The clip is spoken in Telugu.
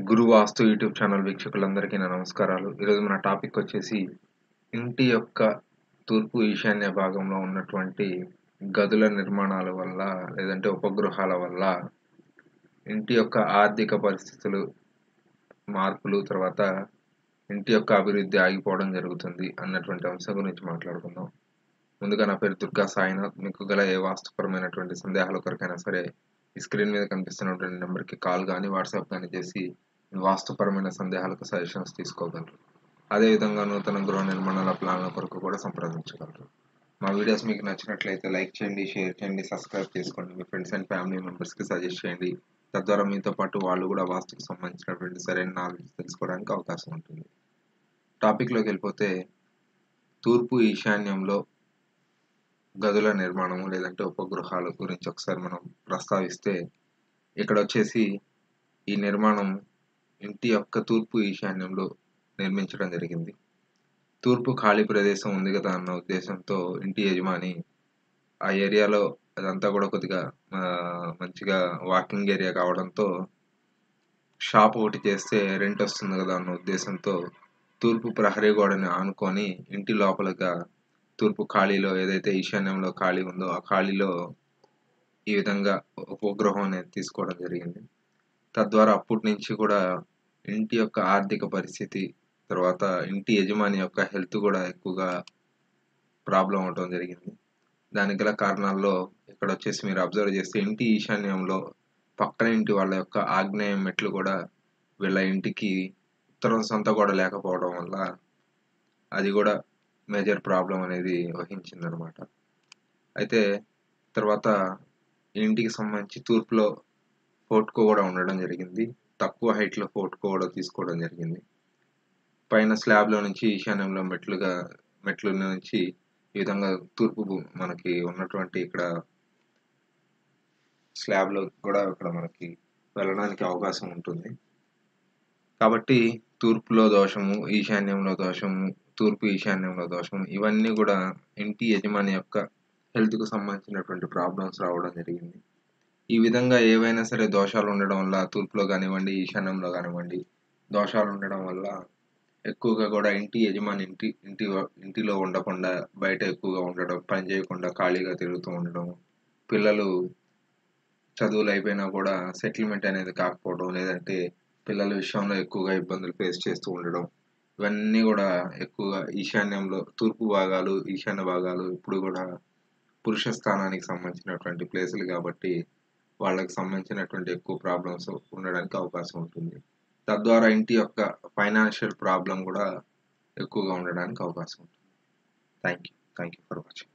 గురు వాస్తు యూట్యూబ్ ఛానల్ వీక్షకులందరికీ నా నమస్కారాలు ఈరోజు మన టాపిక్ వచ్చేసి ఇంటి యొక్క తూర్పు ఈశాన్య భాగంలో ఉన్నటువంటి గదుల నిర్మాణాల వల్ల లేదంటే ఉపగృహాల వల్ల ఇంటి యొక్క ఆర్థిక పరిస్థితులు మార్పులు తర్వాత ఇంటి యొక్క అభివృద్ధి ఆగిపోవడం జరుగుతుంది అన్నటువంటి అంశం గురించి మాట్లాడుకుందాం ముందుగా నా పేరు దుర్గా సాయినాథ్ మీకు గల ఏ వాస్తుపరమైనటువంటి సందేహాల కొరకైనా సరే ఈ స్క్రీన్ మీద కనిపిస్తున్నటువంటి నెంబర్కి కాల్ కానీ వాట్సాప్ కానీ చేసి మీ వాస్తుపరమైన సందేహాలకు సజెషన్స్ తీసుకోగలరు అదేవిధంగా నూతన గృహ నిర్మాణాల ప్లాన్ల కొరకు కూడా సంప్రదించగలరు మా వీడియోస్ మీకు నచ్చినట్లయితే లైక్ చేయండి షేర్ చేయండి సబ్స్క్రైబ్ చేసుకోండి మీ ఫ్రెండ్స్ అండ్ ఫ్యామిలీ మెంబర్స్కి సజెస్ట్ చేయండి తద్వారా మీతో పాటు వాళ్ళు కూడా వాస్తుకు సంబంధించినటువంటి సరైన నాలెడ్జ్ తెలుసుకోవడానికి అవకాశం ఉంటుంది టాపిక్లోకి వెళ్ళిపోతే తూర్పు ఈశాన్యంలో గదుల నిర్మాణము లేదంటే ఉపగృహాల గురించి ఒకసారి మనం ప్రస్తావిస్తే ఇక్కడ వచ్చేసి ఈ నిర్మాణం ఇంటి యొక్క తూర్పు ఈశాన్యంలో నిర్మించడం జరిగింది తూర్పు ఖాళీ ప్రదేశం ఉంది కదా అన్న ఉద్దేశంతో ఇంటి యజమాని ఆ ఏరియాలో అదంతా కూడా కొద్దిగా మంచిగా వాకింగ్ ఏరియా కావడంతో షాప్ ఒకటి చేస్తే రెంట్ వస్తుంది కదా అన్న ఉద్దేశంతో తూర్పు ప్రహరీ గోడని ఆనుకొని ఇంటి లోపలగా తూర్పు ఖాళీలో ఏదైతే ఈశాన్యంలో ఖాళీ ఉందో ఆ ఖాళీలో ఈ విధంగా ఉపగ్రహం అనేది తీసుకోవడం జరిగింది తద్వారా అప్పటి నుంచి కూడా ఇంటి యొక్క ఆర్థిక పరిస్థితి తర్వాత ఇంటి యజమాని యొక్క హెల్త్ కూడా ఎక్కువగా ప్రాబ్లం అవడం జరిగింది దానికి గల కారణాల్లో ఇక్కడ వచ్చేసి మీరు అబ్జర్వ్ చేస్తే ఇంటి ఈశాన్యంలో పక్కన ఇంటి వాళ్ళ యొక్క ఆగ్నేయం మెట్లు కూడా వీళ్ళ ఇంటికి ఉత్తరం సొంత కూడా లేకపోవడం వల్ల అది కూడా మేజర్ ప్రాబ్లం అనేది వహించింది అనమాట అయితే తర్వాత ఇంటికి సంబంధించి తూర్పులో ఫోర్ట్కో కూడా ఉండడం జరిగింది తక్కువ హైట్లో ఫోర్ట్కో కూడా తీసుకోవడం జరిగింది పైన స్లాబ్లో నుంచి ఈశాన్యంలో మెట్లుగా మెట్ల నుంచి ఈ విధంగా తూర్పు మనకి ఉన్నటువంటి ఇక్కడ స్లాబ్లో కూడా ఇక్కడ మనకి వెళ్ళడానికి అవకాశం ఉంటుంది కాబట్టి తూర్పులో దోషము ఈశాన్యంలో దోషము తూర్పు ఈశాన్యంలో దోషం ఇవన్నీ కూడా ఇంటి యజమాని యొక్క హెల్త్కు సంబంధించినటువంటి ప్రాబ్లమ్స్ రావడం జరిగింది ఈ విధంగా ఏవైనా సరే దోషాలు ఉండడం వల్ల తూర్పులో కానివ్వండి ఈశాన్యంలో కానివ్వండి దోషాలు ఉండడం వల్ల ఎక్కువగా కూడా ఇంటి యజమాని ఇంటి ఇంటి ఇంటిలో ఉండకుండా బయట ఎక్కువగా ఉండడం పని చేయకుండా ఖాళీగా తిరుగుతూ ఉండడం పిల్లలు చదువులు అయిపోయినా కూడా సెటిల్మెంట్ అనేది కాకపోవడం లేదంటే పిల్లల విషయంలో ఎక్కువగా ఇబ్బందులు ఫేస్ చేస్తూ ఉండడం ఇవన్నీ కూడా ఎక్కువగా ఈశాన్యంలో తూర్పు భాగాలు ఈశాన్య భాగాలు ఇప్పుడు కూడా పురుష స్థానానికి సంబంధించినటువంటి ప్లేసులు కాబట్టి వాళ్ళకి సంబంధించినటువంటి ఎక్కువ ప్రాబ్లమ్స్ ఉండడానికి అవకాశం ఉంటుంది తద్వారా ఇంటి యొక్క ఫైనాన్షియల్ ప్రాబ్లం కూడా ఎక్కువగా ఉండడానికి అవకాశం ఉంటుంది thank you thank you for watching